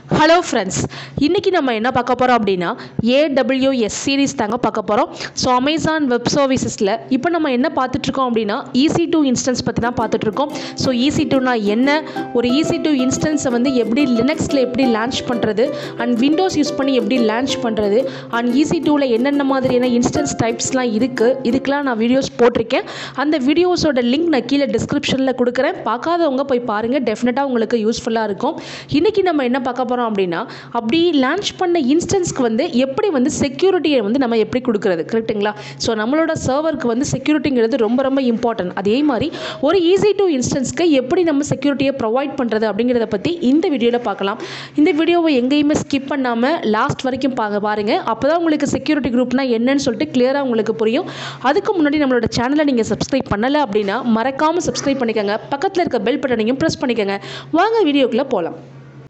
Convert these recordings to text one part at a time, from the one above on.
hello friends இன்றைக்கி நம்ம என்ன பார்க்க போகிறோம் அப்படின்னா ஏடபிள்யூஎஸ் சீரிஸ் தாங்க பார்க்க போகிறோம் ஸோ அமேசான் வெப் சர்வீசஸில் இப்போ நம்ம என்ன பார்த்துட்ருக்கோம் அப்படின்னா ஈசி டூ இன்ஸ்டன்ஸ் பற்றி தான் பார்த்துட்ருக்கோம் ஸோ ஈசி டூனா என்ன ஒரு ஈசி டூ இன்ஸ்டன்ஸை வந்து எப்படி லினக்ஸில் எப்படி லான்ச் பண்ணுறது அண்ட் விண்டோஸ் யூஸ் பண்ணி எப்படி லான்ச் பண்ணுறது அண்ட் ஈசி டூவில் என்னென்ன மாதிரியான இன்ஸ்டன்ஸ் டைப்ஸ்லாம் இருக்குது இதுக்கெலாம் நான் வீடியோஸ் போட்டிருக்கேன் அந்த வீடியோஸோட லிங்க் நான் கீழே டிஸ்கிரிப்ஷனில் கொடுக்குறேன் பார்க்காதவங்க போய் பாருங்கள் டெஃபினட்டாக உங்களுக்கு யூஸ்ஃபுல்லாக இருக்கும் இன்றைக்கி நம்ம என்ன பார்க்க போகிறோம் அப்படின்னா அப்படி லான்ச் பண்ண இன்ஸ்டன்ஸ்க்கு வந்து எப்படி வந்து செக்யூரிட்டியை வந்து நம்ம எப்படி கொடுக்குறது கரெக்ட்டுங்களா ஸோ நம்மளோட சர்வருக்கு வந்து செக்யூரிட்டிங்கிறது ரொம்ப ரொம்ப இம்பார்ட்டன்ட் அதே மாதிரி ஒரு ஈஸி டு இன்ஸ்டன்ஸ்க்கு எப்படி நம்ம செக்யூரிட்டியை ப்ரொவைட் பண்ணுறது அப்படிங்கிறத பற்றி இந்த வீடியோவில் பார்க்கலாம் இந்த வீடியோவை எங்கேயுமே ஸ்கிப் பண்ணாமல் லாஸ்ட் வரைக்கும் பாங்க பாருங்கள் அப்போ தான் உங்களுக்கு செக்யூரிட்டி குரூப்னா என்னன்னு சொல்லிட்டு கிளியராக உங்களுக்கு புரியும் அதுக்கு முன்னாடி நம்மளோட சேனலை நீங்கள் சப்ஸ்கிரைப் பண்ணலை அப்படின்னா மறக்காமல் சப்ஸ்கிரைப் பண்ணிக்கோங்க பக்கத்தில் இருக்க பெல் பட்டனையும் ப்ரெஸ் பண்ணிக்கோங்க வாங்க வீடியோக்குள்ளே போகலாம்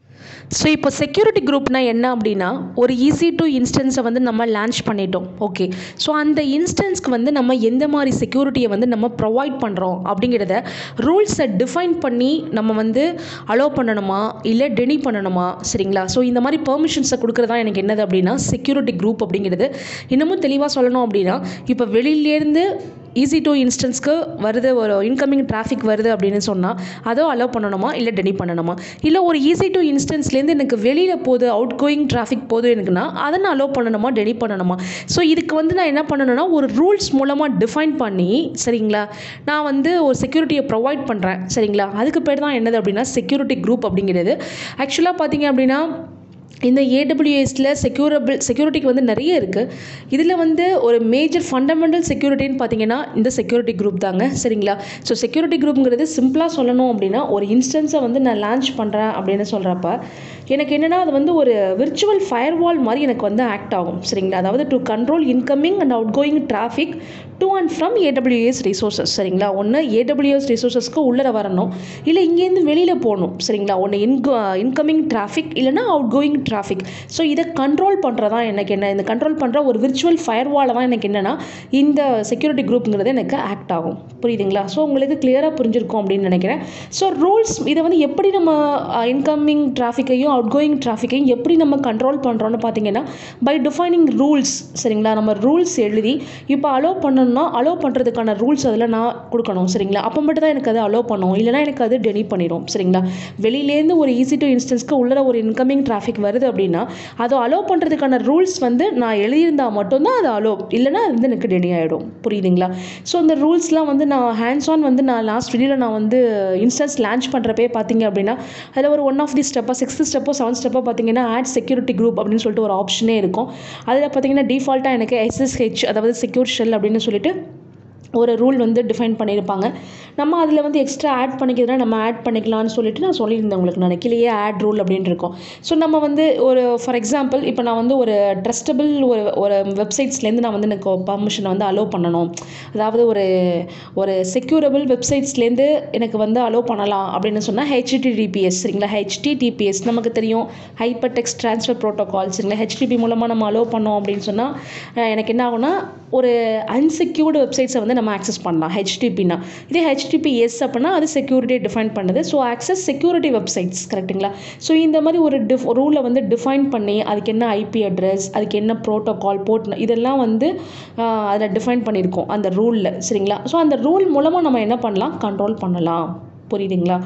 ஸோ இப்போ செக்யூரிட்டி குரூப்னா என்ன அப்படின்னா ஒரு ஈஸி டு இன்ஸ்டன்ஸை வந்து நம்ம லான்ச் பண்ணிட்டோம் ஓகே ஸோ அந்த இன்ஸ்டன்ஸ்க்கு வந்து நம்ம எந்த மாதிரி செக்யூரிட்டியை வந்து நம்ம ப்ரொவைட் பண்ணுறோம் அப்படிங்கிறத ரூல்ஸை டிஃபைன் பண்ணி நம்ம வந்து அலோவ் பண்ணணுமா இல்லை டெனி பண்ணணுமா சரிங்களா ஸோ இந்த மாதிரி பெர்மிஷன்ஸை கொடுக்குறதா எனக்கு என்னது அப்படின்னா செக்யூரிட்டி குரூப் அப்படிங்கிறது இன்னமும் தெளிவாக சொல்லணும் அப்படின்னா இப்போ வெளியிலேருந்து ஈஸி டூ இன்ஸ்டன்ஸ்க்கு வருது ஒரு இன்கமிங் டிராஃபிக் வருது அப்படின்னு சொன்னால் அதோ அலோவ் பண்ணணுமா இல்லை டெனி பண்ணணுமா இல்லை ஒரு ஈஸி டூ இன்ஸ்டன்ஸ்லேருந்து எனக்கு வெளியில் போகுது அவுட் கோயிங் டிராஃபிக் போகுது எனக்குன்னா அதை நான் அலோவ் பண்ணணுமா டெனி பண்ணணுமா ஸோ இதுக்கு வந்து நான் என்ன பண்ணணும்னா ஒரு ரூல்ஸ் மூலமாக டிஃபைன் பண்ணி சரிங்களா நான் வந்து ஒரு செக்யூரிட்டியை ப்ரொவைட் பண்ணுறேன் சரிங்களா அதுக்கு பேர் தான் என்னது அப்படின்னா செக்யூரிட்டி குரூப் அப்படிங்கிறது ஆக்சுவலாக பார்த்தீங்க அப்படின்னா இந்த ஏடபிள்யூஎஸில் செக்யூரபிள் செக்யூரிட்டிக்கு வந்து நிறைய இருக்குது இதில் வந்து ஒரு மேஜர் ஃபண்டமெண்டல் செக்யூரிட்டின்னு பார்த்தீங்கன்னா இந்த செக்யூரிட்டி குரூப் தாங்க சரிங்களா ஸோ செக்யூரிட்டி குரூப்ங்கிறது சிம்பிளாக சொல்லணும் அப்படின்னா ஒரு இன்ஸ்டன்ஸை வந்து நான் லான்ச் பண்ணுறேன் அப்படின்னு சொல்கிறப்ப எனக்கு என்னென்னா அது வந்து ஒரு விர்ச்சுவல் ஃபயர்வால் மாதிரி எனக்கு வந்து ஆக்ட் ஆகும் சரிங்களா அதாவது to control incoming and outgoing traffic to and from AWS resources சரிங்களா ஒன்று ஏடபிள்யூஎஸ் ரிசோர்ஸஸ்க்கு உள்ளே வரணும் இல்லை இங்கேருந்து வெளியில் போகணும் சரிங்களா ஒன்று இன்க இன்கமிங் டிராஃபிக் இல்லைனா அவுட் கோயிங் டிராஃபிக் ஸோ இதை கண்ட்ரோல் பண்ணுறதா எனக்கு என்ன இந்த கண்ட்ரோல் பண்ணுற ஒரு விர்ச்சுவல் ஃபயர்வாலை தான் எனக்கு என்னென்னா இந்த செக்யூரிட்டி குரூப்புங்கிறது எனக்கு ஆக்ட் ஆகும் புரியுதுங்களா ஸோ உங்களுக்கு கிளியராக புரிஞ்சிருக்கும் அப்படின்னு நினைக்கிறேன் ஸோ ரூல்ஸ் இதை வந்து எப்படி நம்ம இன்கமிங் டிராஃபிக்கையும் அவுட் கோயிங் டிராஃபிக்கையும் எப்படி நம்ம கண்ட்ரோல் பண்ணுறோன்னு பார்த்தீங்கன்னா பை டிஃபைனிங் ரூல்ஸ் சரிங்களா நம்ம ரூல்ஸ் எழுதி இப்போ அலோவ் பண்ணணும்னா அலோவ் பண்ணுறதுக்கான ரூல்ஸ் அதில் நான் கொடுக்கணும் சரிங்களா அப்போ மட்டும் தான் எனக்கு அது அலோவ் பண்ணும் இல்லைனா எனக்கு அது டெனி பண்ணிடும் சரிங்களா வெளியிலேருந்து ஒரு ஈஸி டு இன்ஸ்டன்ஸ்க்கு உள்ள ஒரு இன்கமிங் டிராஃபிக் வருது அப்படின்னா அதை அலோவ் பண்ணுறதுக்கான ரூல்ஸ் வந்து நான் எழுதியிருந்தால் மட்டும்தான் அது அலோவ் இல்லைனா அது வந்து எனக்கு டெனி ஆகிடும் புரியுதுங்களா ஸோ அந்த ரூல்ஸ்லாம் வந்து நான் ஹேண்ட்ஸ் ஆன் வந்து நான் லாஸ்ட் வீடியோவில் நான் வந்து இன்ஸ்டன்ஸ் லான்ச் பண்ணுறப்பே பார்த்தீங்க அப்படின்னா அதில் ஒரு ஒன் ஆஃப் தி ஸ்டெப்போ சிக்ஸ்த் ஸ்டெப்போ செவன்த் ஸ்டெப்போ பார்த்தீங்கன்னா ஆட் செக்யூரிட்டி குரூப் அப்படின்னு சொல்லிட்டு ஒரு ஆப்ஷனே இருக்கும் அதில் பார்த்தீங்கன்னா டிஃபால்ட்டாக எனக்கு எஸ்எஸ்ஹெச் அதாவது செக்யூர் ஷெல் அப்படின்னு சொல்லிட்டு ஒரு ரூல் வந்து டிஃபைன் பண்ணியிருப்பாங்க நம்ம அதில் வந்து எக்ஸ்ட்ரா ஆட் பண்ணிக்கிறதுனா நம்ம ஆட் பண்ணிக்கலாம்னு சொல்லிட்டு நான் சொல்லியிருந்தேன் உங்களுக்கு நான் கீழேயே ஆட் ரூல் அப்படின்னு இருக்கும் ஸோ நம்ம வந்து ஒரு ஃபார் எக்ஸாம்பிள் இப்போ நான் வந்து ஒரு ட்ரஸ்டபிள் ஒரு ஒரு வெப்சைட்ஸ்லேருந்து நான் வந்து எனக்கு பர்மிஷனை வந்து அலோவ் பண்ணணும் அதாவது ஒரு ஒரு செக்யூரபிள் வெப்சைட்ஸ்லேருந்து எனக்கு வந்து அலோவ் பண்ணலாம் அப்படின்னு சொன்னால் ஹெச்டிடிபிஎஸ் சரிங்களா ஹெச்டிடிபிஎஸ் நமக்கு தெரியும் ஹைப்பர் டெக்ஸ்ட் ட்ரான்ஸ்ஃபர் ப்ரோட்டோகால் சரிங்களா ஹெச்டிபி மூலமாக நம்ம அலோவ் பண்ணோம் அப்படின்னு சொன்னால் எனக்கு என்ன ஆகும்னா ஒரு அன்செக்யூர்டு வெப்சைட்ஸை வந்து நம்ம ஆக்சஸ் பண்ணலாம் ஹெச்டிபினா இதே ஹெச்டிபிஎஸ் அப்படின்னா அது செக்யூரிட்டியை டிஃபைன் பண்ணுது ஸோ ஆக்சஸ் செக்யூரிட்டி வெப்சைட்ஸ் கரெக்டுங்களா ஸோ இந்த மாதிரி ஒரு டிஃப் ரூலை வந்து டிஃபைன் பண்ணி அதுக்கு என்ன ஐபி அட்ரஸ் அதுக்கு என்ன ப்ரோட்டோகால் போட் இதெல்லாம் வந்து அதில் டிஃபைன் பண்ணியிருக்கோம் அந்த ரூலில் சரிங்களா ஸோ அந்த ரூல் மூலமாக நம்ம என்ன பண்ணலாம் கண்ட்ரோல் பண்ணலாம் புரியுதுங்களா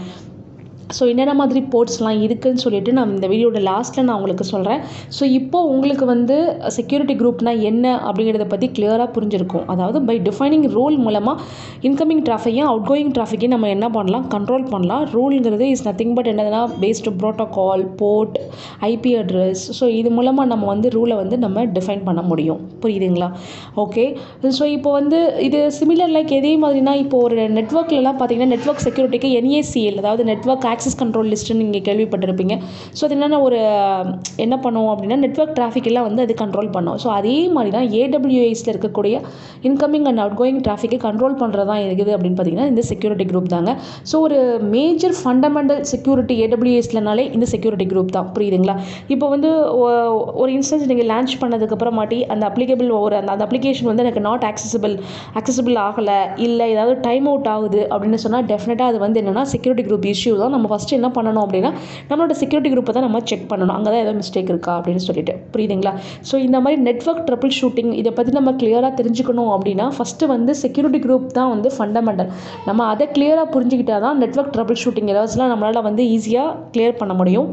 ஸோ என்னென்ன மாதிரி போர்ட்ஸ்லாம் இருக்குதுன்னு சொல்லிட்டு நான் இந்த வீடியோட லாஸ்ட்டில் நான் உங்களுக்கு சொல்கிறேன் ஸோ இப்போ உங்களுக்கு வந்து செக்யூரிட்டி குரூப்னால் என்ன அப்படிங்கிறத பற்றி கிளியராக புரிஞ்சிருக்கும் அதாவது பை டிஃபைனிங் ரூல் மூலமாக இன்கமிங் டிராஃபிக்கையும் அவுட் கோயிங் டிராஃபிக்கையும் நம்ம என்ன பண்ணலாம் கண்ட்ரோல் பண்ணலாம் ரூலுங்கிறது இஸ் நத்திங் பட் என்னதுன்னா based protocol port IP address so இது மூலமாக நம்ம வந்து ரூலை வந்து நம்ம டிஃபைன் பண்ண முடியும் புரியுதுங்களா ஓகே ஸோ இப்போ வந்து இது சிமிலர் லைக் எதே மாதிரினா இப்போ ஒரு நெட்ஒர்க்லலாம் பார்த்தீங்கன்னா நெட்ஒர்க் செக்யூரிட்டிக்கு என்ஏசிஎல் அதாவது நெட்ஒர்க் ஆக்சஸ் கண்ட்ரோல் லிஸ்ட்டுன்னு நீங்கள் கேள்விப்பட்டிருப்பீங்க ஸோ அது என்னென்ன ஒரு என்ன பண்ணுவோம் அப்படின்னா நெட்ஒர்க் டிராஃபிக் எல்லாம் வந்து அது கண்ட்ரோல் பண்ணும் ஸோ அதே மாதிரி தான் ஏடபிள்யூஎஸில் இருக்கக்கூடிய இன்கமிங் அண்ட் அவுட் கோயிங் டிராஃபிக்கை கண்ட்ரோல் பண்ணுறது தான் இருக்குது அப்படின்னு பார்த்தீங்கன்னா இந்த செக்யூரிட்டி குரூப் தாங்க ஸோ ஒரு மேஜர் ஃபண்டமெண்டல் செக்யூரிட்டி ஏடபிள்யூஎஸ்லனாலே இந்த செக்யூரிட்டி குரூப் தான் புரியுதுங்களா இப்போ வந்து ஒரு இன்ஸ்டன்ஸ் நீங்கள் லான்ச் பண்ணதுக்கப்புறமாட்டி அந்த அப்ளிகபிள் ஒரு அந்த அந்த அப்ளிகேஷன் வந்து எனக்கு நாட் ஆக்சசிபிள் ஆக்சசிபிள் ஆகலை இல்லை ஏதாவது டைம் அவுட் ஆகுது அப்படின்னு சொன்னால் டெஃபினட்டாக அது வந்து என்னென்னா செக்யூரிட்டி குரூப் இஷ்யூ தான் நம்ம நம்ம ஃபஸ்ட்டு என்ன பண்ணணும் அப்படின்னா நம்மளோட செக்யூரிட்டி குரூப்பை தான் நம்ம செக் பண்ணணும் அங்கே தான் ஏதோ மிஸ்டேக் இருக்கா அப்படின்னு சொல்லிட்டு புரியுதுங்களா ஸோ இந்த மாதிரி நெட்ஒர்க் ட்ரபிள் ஷூட்டிங் இதை பற்றி நம்ம கிளியராக தெரிஞ்சுக்கணும் அப்படின்னா ஃபஸ்ட்டு வந்து செக்யூரிட்டி குரூப் தான் வந்து ஃபண்டமெண்டல் நம்ம அதை கிளியராக புரிஞ்சுக்கிட்டா தான் நெட்ஒர்க் ட்ரபிள் ஷூட்டிங் ஏதாச்சும்லாம் நம்மளால் வந்து ஈஸியாக கிளியர் பண்ண முடியும்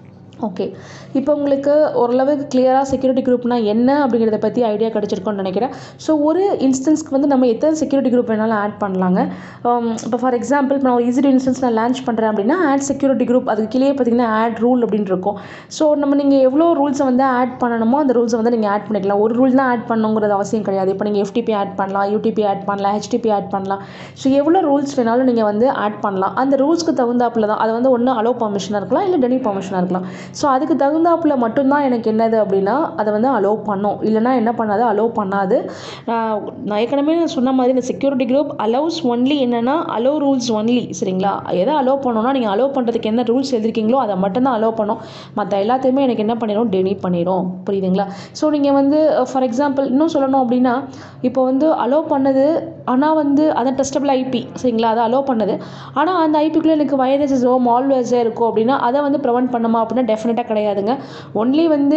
ஓகே இப்போ உங்களுக்கு ஓரளவுக்கு கிளியராக செக்யூரிட்டி குரூப்னா என்ன அப்படிங்கிறத பற்றி ஐடியா கிடச்சிருக்கும்னு நினைக்கிறேன் ஸோ ஒரு இன்ஸ்டன்ஸ்க்கு வந்து நம்ம எத்தனை செக்யூரிட்டி குரூப் வேணாலும் ஆட் பண்ணலாங்க இப்போ ஃபார் எக்ஸாம்பிள் இப்போ நான் ஈஸி இன்ஸ்டன்ஸ் நான் லான்ச் பண்ணுறேன் அப்படின்னா ஆட் செக்யூரிட்டி குரூப் அதுக்கு கீழே பார்த்தீங்கன்னா ஆட் ரூல் அப்படின்னு இருக்கும் ஸோ நம்ம நீங்கள் எவ்வளோ ரூல்ஸை வந்து ஆட் பண்ணணுமோ அந்த ரூல்ஸை வந்து நீங்கள் ஆட் பண்ணிக்கலாம் ஒரு ரூல் தான் ஆட் பண்ணணுங்கிறது அவசியம் கிடையாது இப்போ நீங்கள் எஃப்டிபி ஆட் பண்ணலாம் யூடிபி ஆட் பண்ணலாம் ஹெச்டிபி ஆட் பண்ணலாம் ஸோ எவ்வளோ ரூல்ஸ் வேணாலும் நீங்கள் வந்து ஆட் பண்ணலாம் அந்த ரூல்ஸ்க்கு தகுந்தாப்புல தான் அது வந்து ஒன்று அலோ பர்மிஷனாக இருக்கலாம் இல்லை டெனி பர்மிஷனாக இருக்கலாம் ஸோ அதுக்கு தகுந்தாப்புல மட்டும்தான் எனக்கு என்னது அப்படின்னா அதை வந்து அலோவ் பண்ணும் இல்லைனா என்ன பண்ணாது அலோவ் பண்ணாது நான் நான் ஏற்கனவே நான் சொன்ன மாதிரி இந்த செக்யூரிட்டி குரூப் அலோவ்ஸ் ஒன்லி என்னென்னா அலோவ் ரூல்ஸ் ஒன்லி சரிங்களா எதை அலோவ் பண்ணணும்னா நீங்கள் அலோவ் பண்ணுறதுக்கு என்ன ரூல்ஸ் எழுதிருக்கீங்களோ அதை மட்டும்தான் அலோவ் பண்ணும் மற்ற எல்லாத்தையுமே எனக்கு என்ன பண்ணிடும் டெனி பண்ணிடும் புரியுதுங்களா ஸோ நீங்கள் வந்து ஃபார் எக்ஸாம்பிள் இன்னும் சொல்லணும் அப்படின்னா இப்போ வந்து அலோவ் பண்ணது ஆனால் வந்து அதை டெஸ்டபிள் ஐபி சரிங்களா அதை அலோவ் பண்ணது ஆனால் அந்த ஐபிக்குள்ளே எனக்கு வைரஸஸோ மால்வேர்ஸோ இருக்கும் அப்படின்னா அதை வந்து ப்ரிவெண்ட் பண்ணுமா அப்படின்னா டெஃபினட்டாக கிடையாதுங்க ஒன்லி வந்து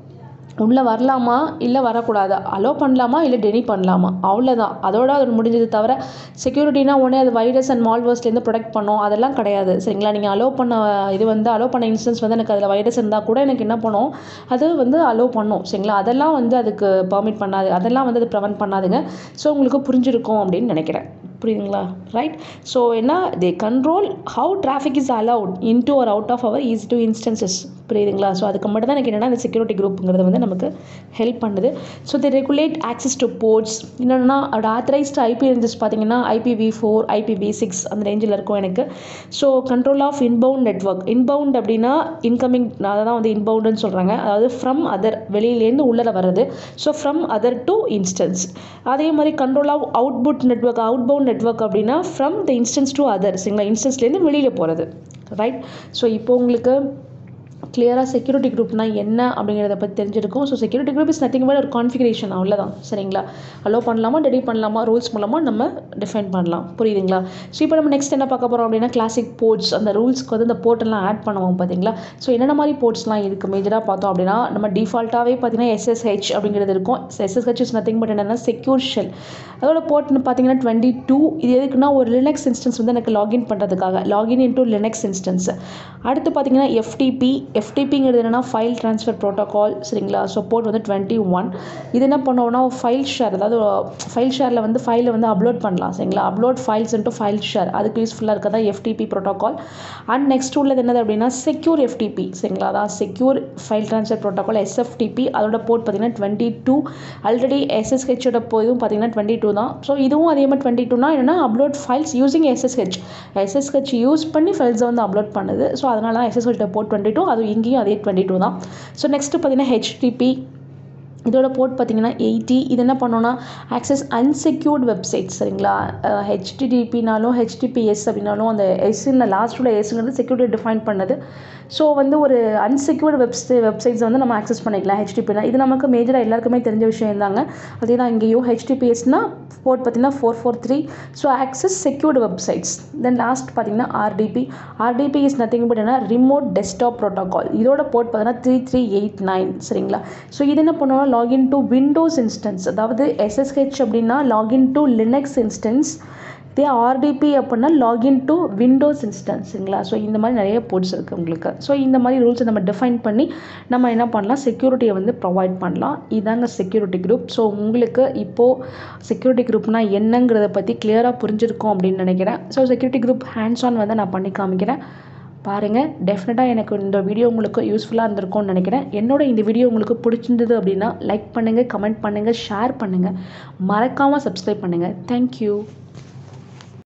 உள்ளே வரலாமா இல்லை வரக்கூடாதா அலோ பண்ணலாமா இல்லை டெனி பண்ணலாமா அவ்வளோதான் அதோட அது முடிஞ்சது தவிர செக்யூரிட்டினா உடனே அது வைரஸ் அண்ட் மால்வர்ஸ்லேருந்து ப்ரொடெக்ட் பண்ணும் அதெல்லாம் கிடையாது சரிங்களா நீங்கள் அலோ பண்ண இது வந்து அலோ பண்ண இன்ஸ்டன்ஸ் வந்து எனக்கு அதில் வைரஸ் இருந்தால் கூட எனக்கு என்ன பண்ணும் அது வந்து அலோ பண்ணும் சரிங்களா அதெல்லாம் வந்து அதுக்கு பர்மிட் பண்ணாது அதெல்லாம் வந்து அது ப்ரிவென்ட் பண்ணாதுங்க ஸோ உங்களுக்கு புரிஞ்சிருக்கும் அப்படின்னு நினைக்கிறேன் புரியுதுங்களா ரைட் ஸோ என்ன they control how traffic is allowed into or out of our EC2 instances புரியுதுங்களா ஸோ அதுக்கு மட்டும் தான் எனக்கு என்னென்னா இந்த செக்யூரிட்டி குரூப்புங்கிறது வந்து நமக்கு ஹெல்ப் பண்ணுது so the regulate access to ports என்னென்னா அதோட ஆத்தரைஸ்டு ஐபி ரேஞ்சஸ் பார்த்தீங்கன்னா ஐபிவி ஃபோர் ஐபிவி சிக்ஸ் அந்த ரேஞ்சில் இருக்கும் எனக்கு so control of inbound network inbound அப்படின்னா இன்கமிங் அதை தான் வந்து இன்பவுண்டுன்னு சொல்கிறாங்க அதாவது ஃப்ரம் அதர் வெளியிலேருந்து உள்ளே வர்றது so from other to instance அதே மாதிரி control of output network outbound network அப்படின்னா from the instance to other சரிங்களா இன்ஸ்டன்ஸ்லேருந்து வெளியில் போகிறது ரைட் ஸோ இப்போ உங்களுக்கு கிளியராக செக்யூரிட்டி குரூப்னா என்ன அப்படிங்கிறத பற்றி தெரிஞ்சிருக்கும் so security group is nothing but ஒரு கான்ஃபிகரேஷன் அவ்வளோதான் சரிங்களா அலோ பண்ணலாமா டெடி பண்ணலாமா ரூல்ஸ் மூலமாக நம்ம டிஃபைன் பண்ணலாம் புரியுதுங்களா ஸோ இப்போ நம்ம நெக்ஸ்ட் என்ன பார்க்க போகிறோம் அப்படின்னா கிளாசிக் போர்ட்ஸ் அந்த ரூல்ஸ்க்கு வந்து இந்த போர்ட்டெல்லாம் ஆட் பண்ணுவோம் பார்த்தீங்களா ஸோ என்னென்ன மாதிரி போர்ட்ஸ்லாம் இருக்குது மேஜராக பார்த்தோம் அப்படின்னா நம்ம டிஃபால்ட்டாகவே பார்த்தீங்கன்னா எஸ்எஸ்ஹெச் அப்படிங்கிறது இருக்கும் எஸ்எஸ்ஹெச் இஸ் நத்திங் பட் என்னென்னா செக்யூர் ஷெல் அதோட போர்ட்னு பார்த்தீங்கன்னா டுவெண்ட்டி டூ இது எதுக்குன்னா ஒரு லினக்ஸ் இன்ஸ்டன்ஸ் வந்து எனக்கு லாகின் பண்ணுறதுக்காக லாகின் இன்டூ லினக்ஸ் இன்ஸ்டன்ஸ் அடுத்து பார்த்தீங்கன்னா எஃப்டிபி எஃப்டிபிங்கிறது என்னென்னா ஃபைல் ட்ரான்ஸ்ஃபர் ப்ரோட்டோகால் சரிங்களா ஸோ போர்ட் வந்து டுவெண்ட்டி ஒன் இது என்ன பண்ணுவோம்னா ஃபைல் ஷேர் அதாவது ஃபைல் ஷேரில் வந்து ஃபைலை வந்து அப்லோட் பண்ணலாம் சரிங்களா upload files into file share அதுக்கு யூஸ்ஃபுல்லாக இருக்கதான் எஃப்டிபி ப்ரோட்டோகால் அண்ட் நெக்ஸ்ட் உள்ளது என்னது அப்படின்னா செக்யூர் எஃப்டிபி சரிங்களா அதான் secure file transfer protocol SFTP அதோட போர்ட் பார்த்தீங்கன்னா டுவெண்ட்டி டூ ஆல்ரெடி எஸ்எஸ்ஹெச்சோட போதும் பார்த்தீங்கன்னா டுவெண்ட்டி டூ தான் ஸோ இதுவும் அதே மாதிரி டுவெண்ட்டி டூனா என்னென்னா upload files using SSH SSH use பண்ணி ஃபைல்ஸை வந்து அப்லோட் பண்ணுது ஸோ அதனால தான் எஸ்எஸ்ஹெச் போர்ட் டுவெண்ட்டி டூ அது இங்கேயும் அதே டுவெண்ட்டி டூ தான் ஸோ நெக்ஸ்ட்டு பார்த்தீங்கன்னா ஹெச்டிபி இதோட போர்ட் பார்த்தீங்கன்னா எயிட்டி இது என்ன பண்ணோன்னா ஆக்சஸ் அன்செக்யூர்ட் வெப்சைட் சரிங்களா ஹெச்டிடிபினாலும் ஹெச்டிபிஎஸ் அப்படின்னாலும் அந்த எஸ்ன்னு லாஸ்ட்டில் எஸ்ங்கிறது செக்யூரிட்டி டிஃபைன் பண்ணது ஸோ வந்து ஒரு அன்செக்யூர்டு வெப்ஸ் வெப்சைட்ஸ் வந்து நம்ம ஆக்சஸ் பண்ணிக்கலாம் ஹெச்டிபினா இது நமக்கு மேஜராக எல்லாருக்குமே தெரிஞ்ச விஷயம் தாங்க அதே தான் இங்கேயும் ஹெச்டிபிஎஸ்னால் போர்ட் பார்த்தீங்கன்னா four four three so access secured websites then last பார்த்தீங்கன்னா RDP RDP is nothing but என்ன ரிமோட் டெஸ்க்டாப் ப்ரோட்டோகால் இதோட போர்ட் பார்த்தீங்கன்னா த்ரீ த்ரீ எயிட் நைன் சரிங்களா ஸோ இது என்ன பண்ணுவோம்னா லாகின் டு விண்டோஸ் இன்ஸ்டன்ஸ் அதாவது எஸ்எஸ்ஹெச் அப்படின்னா லாகின் டு லினக்ஸ் இன்ஸ்டன்ஸ் இதே ஆர்டிபி அப்படின்னா லாகின் டு விண்டோஸ் இன்ஸ்டன்ஸுங்களா ஸோ இந்த மாதிரி நிறைய போர்ட்ஸ் இருக்குது உங்களுக்கு ஸோ இந்த மாதிரி ரூல்ஸை நம்ம டிஃபைன் பண்ணி நம்ம என்ன பண்ணலாம் செக்யூரிட்டியை வந்து ப்ரொவைட் பண்ணலாம் இதாங்க செக்யூரிட்டி குரூப் ஸோ உங்களுக்கு இப்போது செக்யூரிட்டி குரூப்னால் என்னங்கிறத பற்றி கிளியராக புரிஞ்சிருக்கும் அப்படின்னு நினைக்கிறேன் so security group hands on வந்து நான் பண்ணி காமிக்கிறேன் பாருங்கள் டெஃபினட்டாக எனக்கு இந்த வீடியோ உங்களுக்கு யூஸ்ஃபுல்லாக இருந்திருக்கும்னு நினைக்கிறேன் என்னோட இந்த வீடியோ உங்களுக்கு பிடிச்சிருந்தது அப்படின்னா லைக் பண்ணுங்கள் கமெண்ட் பண்ணுங்கள் ஷேர் பண்ணுங்கள் மறக்காமல் சப்ஸ்கிரைப் பண்ணுங்கள் தேங்க்யூ